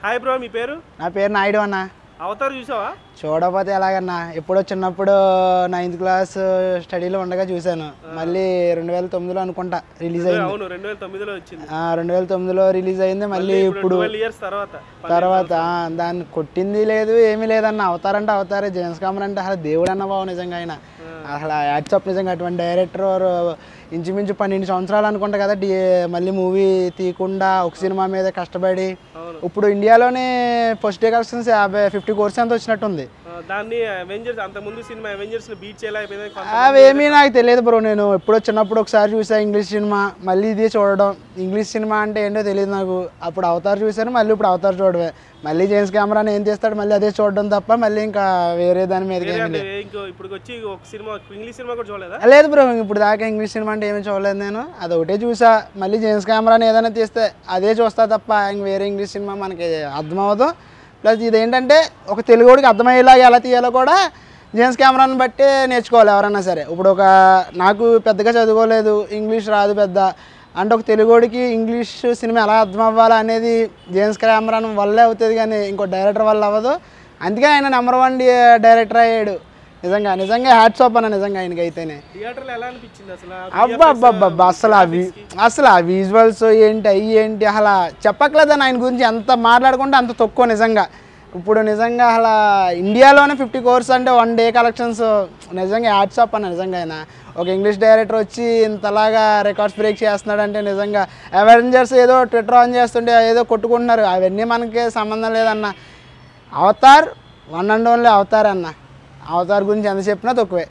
Hi bro మీ పేరు నా పేరు నాయుడు అన్న అవతారు చూసావా చూడకపోతే ఎలాగన్నా ఎప్పుడో చిన్నప్పుడు నైన్త్ క్లాస్ స్టడీలో ఉండగా చూశాను మళ్ళీ రెండు వేల తొమ్మిదిలో అనుకుంటా రిలీజ్ అయింది అవును రెండు వేల తొమ్మిదిలో వచ్చింది ఆ, రెండు వేల తొమ్మిదిలో రిలీజ్ అయింది మళ్ళీ ఇప్పుడు ట్వెల్వ్ ఇయర్స్ తర్వాత తర్వాత ఆ, దాన్ని కొట్టింది లేదు ఏమీ లేదన్న అవతారంటే అవతారే జేమ్స్ కామర్ అంటే అసలు దేవుడు అన్న బాబు నిజంగా ఆయన అసలు యాక్సప్ నిజంగా అటువంటి డైరెక్టర్ ఇంచుమించు పన్నెండు సంవత్సరాలు అనుకుంటా కదా డి మళ్ళీ మూవీ తీయకుండా ఒక సినిమా మీద కష్టపడి అవును. ఇప్పుడు ఇండియాలోనే ఫస్ట్ డే కలెక్షన్స్ యాభై ఫిఫ్టీ కోర్స్ అంత వచ్చినట్టుంది ఆ, దాన్ని అవెంజర్స్ అంత ముందు సినిమా అవెంజర్స్ ని బీట్ చేయలేకపోయింది కొంత- అవేమీ నాకు తెలియదు బ్రో నేను ఎప్పుడో చిన్నప్పుడు ఒకసారి చూసా ఇంగ్లీష్ సినిమా మళ్ళీ ఇది చూడడం ఇంగ్లీష్ సినిమా అంటే ఏంటో తెలియదు నాకు అప్పుడు అవతార్ చూశాను మళ్ళీ ఇప్పుడు అవతార్ చూడవే మళ్ళీ జేమ్స్ కెమెరాని ఏం చేస్తాడు మళ్ళీ అదే చూడడం తప్ప మళ్ళీ ఇంకా వేరే దాని మీద వేరే అంటే ఇంకో ఇప్పుడు వచ్చి ఒక సినిమా ఇంగ్లీష్ సినిమా కూడా చూడలేదా లేదు బ్రో ఇప్పుడు దాకా ఇంగ్లీష్ సినిమా అంటే ఏమీ చూడలేదు నేను అది ఒకటే చూసా మళ్ళీ జేమ్స్ కెమెరాని ఏదైనా తీస్తే అదే చూస్తా తప్ప ఇంక వేరే ఇంగ్లీష్ సినిమా మనకి అర్థం అవ్వదు ప్లస్ ఇదేంటంటే ఒక తెలుగుడికి అర్థమయ్యేలాగా ఎలా తీయాలో కూడా జేమ్స్ కెమెరాని బట్టి నేర్చుకోవాలి ఎవరైనా సరే ఇప్పుడు ఒక నాకు పెద్దగా చదువుకోలేదు ఇంగ్లీష్ రాదు పెద్ద అంటే ఒక తెలుగుడికి ఇంగ్లీష్ సినిమా ఎలా అర్థం అవ్వాలి అనేది జేమ్స్ కెమెరాన్ వల్లే అవుతుంది కానీ ఇంకో డైరెక్టర్ వల్ల అవ్వదు అందుకే ఆయన నెంబర్ వన్ డైరెక్టర్ అయ్యాడు నిజంగా నిజంగా హ్యాట్స్ ఆఫ్ అన్న నిజంగా ఆయనకి అయితేనే థియేటర్ లో ఎలా అనిపించింది అసలు ఆ అబ్బా అబ్బా అబ్బా అసలు అవి అసలు ఆ విజువల్స్ ఏంటి అవి ఏంటి అసలు చెప్పట్లేదని ఆయన గురించి ఎంత మాట్లాడుకుంటే అంత తక్కువ నిజంగా ఇప్పుడు నిజంగా అసలు ఇండియాలోనే ఫిఫ్టీ కోర్స్ అంటే వన్ డే కలెక్షన్స్ నిజంగా యాడ్స్ అప్ అన్న నిజంగా ఆయన ఒక ఇంగ్లీష్ డైరెక్టర్ వచ్చి ఇంతలాగా రికార్డ్స్ బ్రేక్ చేస్తున్నాడు అంటే నిజంగా అవెంజర్స్ ఏదో ట్విట్టర్ ఆన్ చేస్తుంటే ఏదో కొట్టుకుంటున్నారు అవన్నీ మనకి సంబంధం లేదన్న Avatar one and only Avatar అన్న అవతార్ గురించి ఎంత చెప్పినా తక్కువే